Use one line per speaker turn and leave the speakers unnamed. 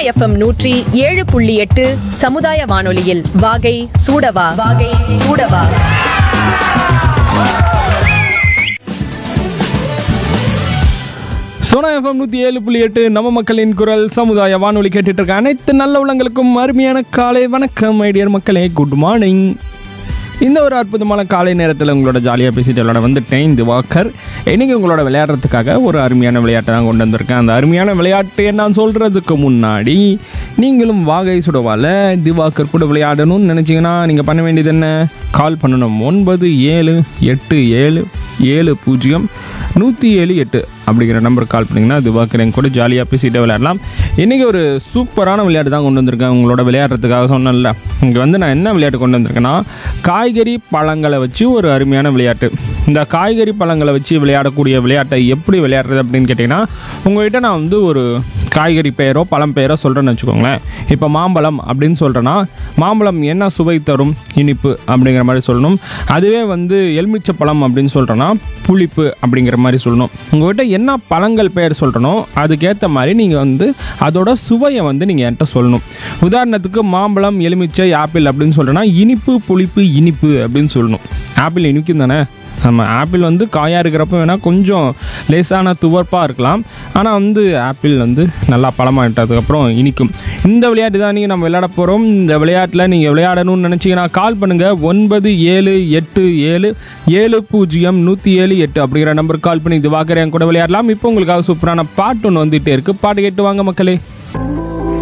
FM நூற்றி ஏழு புள்ளி எட்டு சமுதாய வானொலியில் வாகை சூடவா வாகை சூடவா
சோனா எஃப்எம் நூற்றி ஏழு புள்ளி எட்டு நம்ம மக்களின் குரல் சமுதாய வானொலி கேட்டுட்டு இருக்க அனைத்து நல்ல உள்ளங்களுக்கும் அருமையான காலை வணக்கம் ஐடியர் மக்களே குட் மார்னிங் இந்த ஒரு அற்புதமான காலை நேரத்தில் உங்களோட ஜாலியாக பேசிட்டு விளையாட வந்துட்டேன் திவாகர் இன்னைக்கு உங்களோட விளையாடுறதுக்காக ஒரு அருமையான விளையாட்டை தான் கொண்டு வந்திருக்கேன் அந்த அருமையான விளையாட்டு நான் சொல்கிறதுக்கு முன்னாடி நீங்களும் வாகை சுடவால திவாகர் கூட விளையாடணும்னு நினச்சிங்கன்னா நீங்கள் பண்ண வேண்டியது என்ன கால் பண்ணணும் ஒன்பது ஏழு எட்டு ஏழு ஏழு பூஜ்ஜியம் நூற்றி ஏழு எட்டு அப்படிங்கிற நம்பருக்கு கால் பண்ணிங்கன்னா திவாகர் என் கூட ஜாலியாக பேசிட்டு விளையாடலாம் இன்றைக்கி ஒரு சூப்பரான விளையாட்டு தான் கொண்டு வந்திருக்கேன் உங்களோட விளையாடுறதுக்காக சொன்னேன்ல இங்கே வந்து நான் என்ன விளையாட்டு கொண்டு வந்திருக்கேன்னா காய்கறி பழங்களை வச்சு ஒரு அருமையான விளையாட்டு இந்த காய்கறி பழங்களை வச்சு விளையாடக்கூடிய விளையாட்டை எப்படி விளையாடுறது அப்படின்னு கேட்டிங்கன்னா உங்கள்கிட்ட நான் வந்து ஒரு காய்கறி பெயரோ பழம் பெயரோ சொல்கிறேன்னு வச்சுக்கோங்களேன் இப்போ மாம்பழம் அப்படின்னு சொல்கிறேன்னா மாம்பழம் என்ன சுவை தரும் இனிப்பு அப்படிங்கிற மாதிரி சொல்லணும் அதுவே வந்து எலுமிச்சை பழம் அப்படின்னு சொல்கிறேன்னா புளிப்பு அப்படிங்கிற மாதிரி சொல்லணும் உங்கள்கிட்ட என்ன பழங்கள் பெயர் சொல்கிறனோ அதுக்கேற்ற மாதிரி நீங்கள் வந்து அதோட சுவையை வந்து நீங்கள் என்கிட்ட சொல்லணும் உதாரணத்துக்கு மாம்பழம் எலுமிச்சை ஆப்பிள் அப்படின்னு சொல்கிறேன்னா இனிப்பு புளிப்பு இனிப்பு அப்படின்னு சொல்லணும் ஆப்பிள் இனிக்கும் தானே நம்ம ஆப்பிள் வந்து காயாக இருக்கிறப்ப வேணால் கொஞ்சம் லேசான துவர்ப்பாக இருக்கலாம் ஆனால் வந்து ஆப்பிள் வந்து நல்லா பழமாயிட்டதுக்கப்புறம் இனிக்கும் இந்த விளையாட்டு தான் நீங்கள் நம்ம விளையாட போகிறோம் இந்த விளையாட்டில் நீங்கள் விளையாடணும்னு நினச்சிங்கன்னா கால் பண்ணுங்கள் ஒன்பது ஏழு எட்டு ஏழு ஏழு பூஜ்ஜியம் நூற்றி ஏழு எட்டு அப்படிங்கிற நம்பருக்கு கால் பண்ணி இது வாக்குறேன் கூட விளையாடலாம் இப்போ உங்களுக்காக சூப்பரான பாட்டு ஒன்று வந்துகிட்டே இருக்குது பாட்டு கேட்டு வாங்க மக்களே